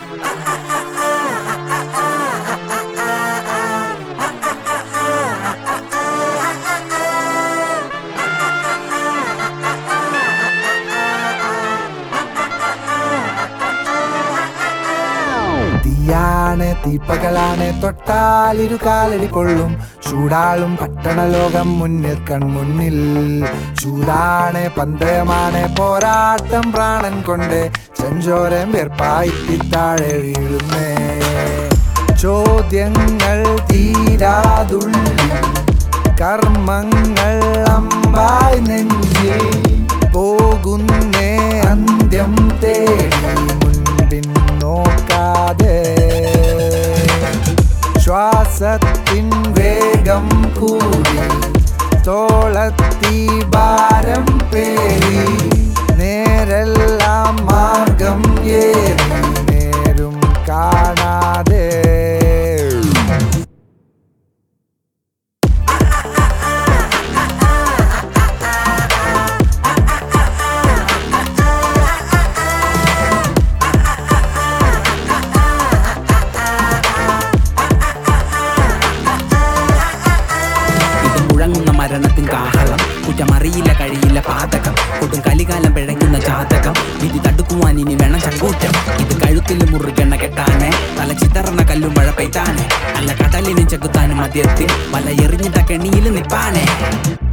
തീയാണ് തീപ്പകളാണ് തൊട്ടാലിരു കാലടി കൊള്ളും ചൂടാളും പട്ടണ ലോകം മുന്നിൽ കൺമുന്നിൽ ചൂടാണ് പന്തയമാണ് പോരാട്ടം പ്രാണൻ കൊണ്ട് ചെഞ്ചോരം വെർപ്പായിത്തി താഴെ വീഴുന്നേ ചോദ്യങ്ങൾ തീരാതുള്ളി കർമ്മങ്ങൾ അമ്പായി നെഞ്ചിൽ പോകുന്നേ അന്ത്യം തേടി മുൻപിൻ നോക്കാതെ ശ്വാസത്തിൻ വേഗം കൂടി തോളത്തി ഭാരം പേരി നേരെല്ലാം മാർഗം ഏറി നേരും കാണാതെ ഇത് മുഴങ്ങുന്ന മരണത്തിൻ കാഹളം കുറ്റമറിയില്ല കഴിയില്ല പാതകം കൊടും കലികാലം പിഴയ്ക്കുന്ന ജാതകം വിധി തടുക്കുവാൻ ഇനി വേണം ചങ്കൂറ്റം ഇത് കഴുത്തിൽ മുറുകെണ്ണ കെട്ടാനെ തല ചിതറണ കല്ലും മഴ പെയ്താനെ അല്ല കടലിനും ചെകുത്താനും മദ്യത്തിൽ വല എറിഞ്ഞിട്ട കെണിയിൽ നിപ്പാനെ